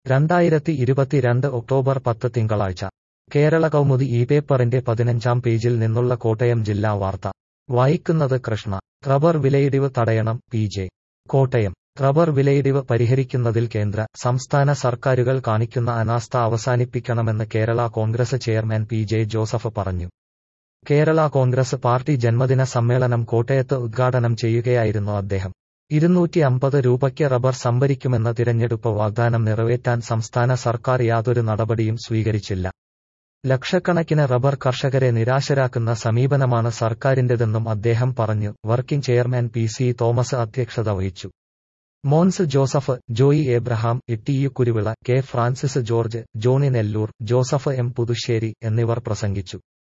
രണ്ടായിരത്തി ഇരുപത്തിരണ്ട് ഒക്ടോബർ പത്ത് തിങ്കളാഴ്ച കേരള കൗമുദി ഈ പേപ്പറിന്റെ പതിനഞ്ചാം പേജിൽ നിന്നുള്ള കോട്ടയം ജില്ലാ വാർത്ത വായിക്കുന്നത് കൃഷ്ണ റബ്ബർ വിലയിടിവ് തടയണം പി ജെ കോട്ടയം റബ്ബർ വിലയിടിവ് പരിഹരിക്കുന്നതിൽ കേന്ദ്ര സംസ്ഥാന സർക്കാരുകൾ കാണിക്കുന്ന അനാസ്ഥ അവസാനിപ്പിക്കണമെന്ന് Kerala Congress chairman P J Joseph പറഞ്ഞു കേരള കോൺഗ്രസ് പാർട്ടി ജന്മദിന സമ്മേളനം കോട്ടയത്ത് ഉദ്ഘാടനം ചെയ്യുകയായിരുന്നു അദ്ദേഹം ഇരുന്നൂറ്റി അമ്പത് രൂപയ്ക്ക് റബ്ബർ സംഭരിക്കുമെന്ന തിരഞ്ഞെടുപ്പ് വാഗ്ദാനം നിറവേറ്റാൻ സംസ്ഥാന സർക്കാർ യാതൊരു നടപടിയും സ്വീകരിച്ചില്ല ലക്ഷക്കണക്കിന് റബ്ബർ കർഷകരെ നിരാശരാക്കുന്ന സമീപനമാണ് സർക്കാരിന്റെതെന്നും അദ്ദേഹം പറഞ്ഞു working chairman P C Thomas അധ്യക്ഷത വഹിച്ചു മോൻസ് ജോസഫ് ജോയി എബ്രഹാം ഇട്ടിയു Kuruvilla K Francis George Johnny Nellore Joseph M Puthussery എന്നിവർ പ്രസംഗിച്ചു